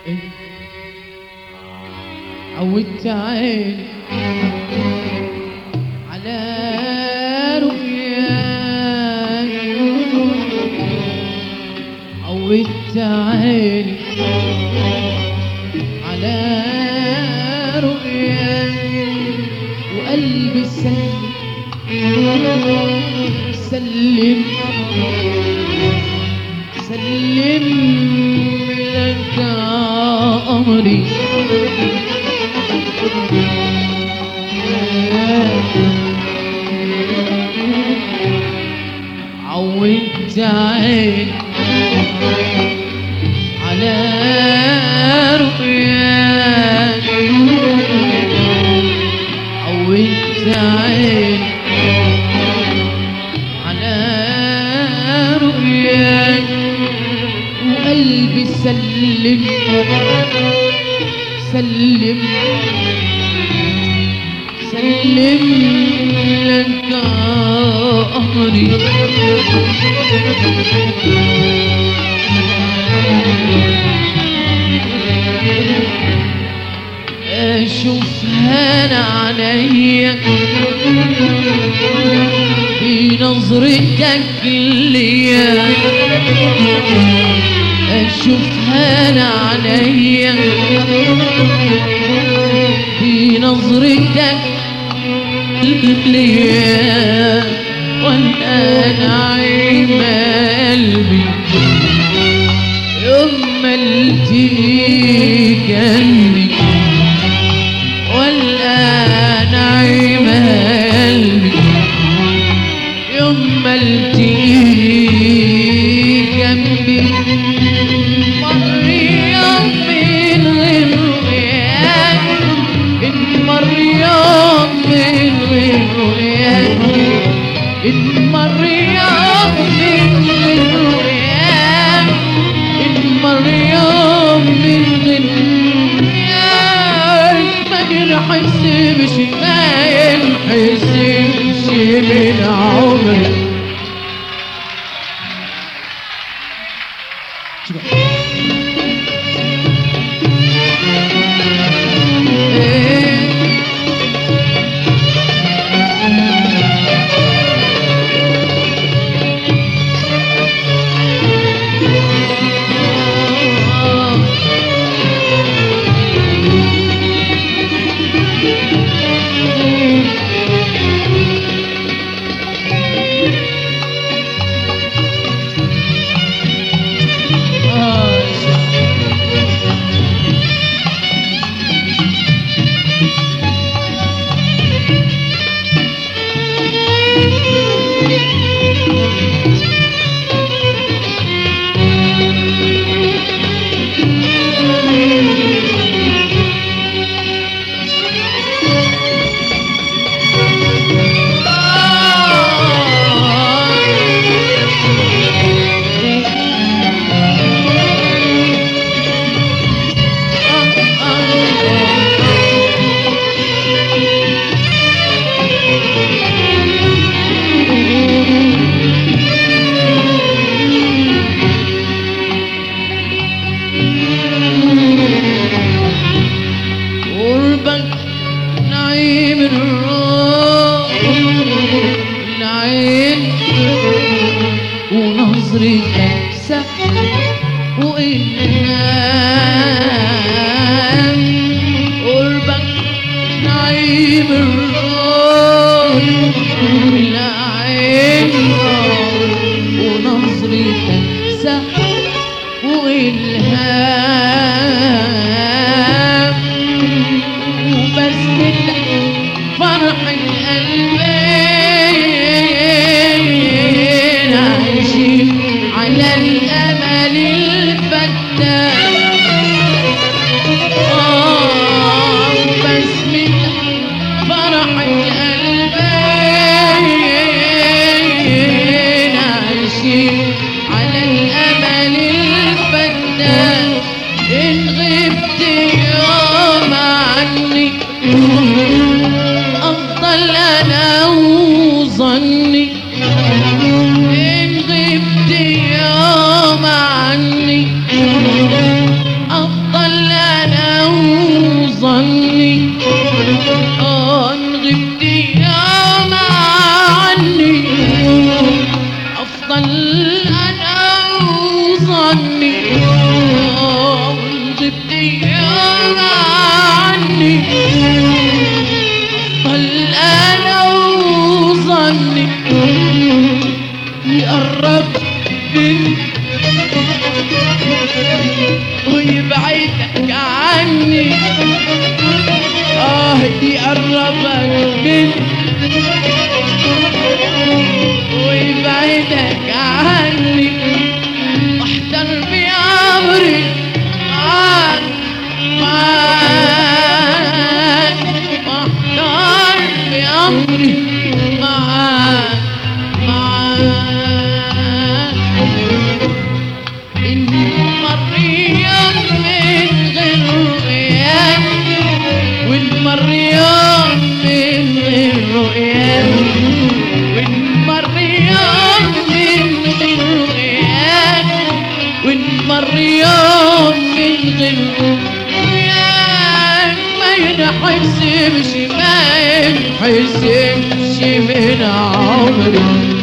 عودت عيني على رؤياك عودت عيني على رؤياك وقلبي سلم سلم سلم لك أمري عودت عيني على رؤياك عودت عيني على رؤياك وقلبي سلم سلم سلم لك أمري أشوف هنا عليا في نظرتك ليا أشوف هنا عليا في نظرتك ليا والآن عيب قلبي يوم ما التقيك قلبي والآن عيب قلبي يوم ما التقيك جنبي مر يوم من غير رؤياك إن مر يوم من غير رؤياك إن مر يوم من غير رؤياك إن مر يوم من غير رؤياك ما ينحسبش ما ينحسبش من عمري إيه قربك نعيم الروح العين ونظرتك سحر وإنهام قربك نعيم الروح العين ونظرتك سحر وإلهام وبس كده فرح القلبين عايشين على الأمل الفتاح يقرب مني ويبعدك عني اه يقربك مني ويبعدك عني واحتر بأمري معاك معاك واحتر بأمري معاك معاك إن مر يوم من غير رؤياك وإن مر يوم من غير رؤياك وإن مر يوم من غير رؤياك وإن مر يوم من غير رؤياك ما ينحسبش ما ينحسبش من عمري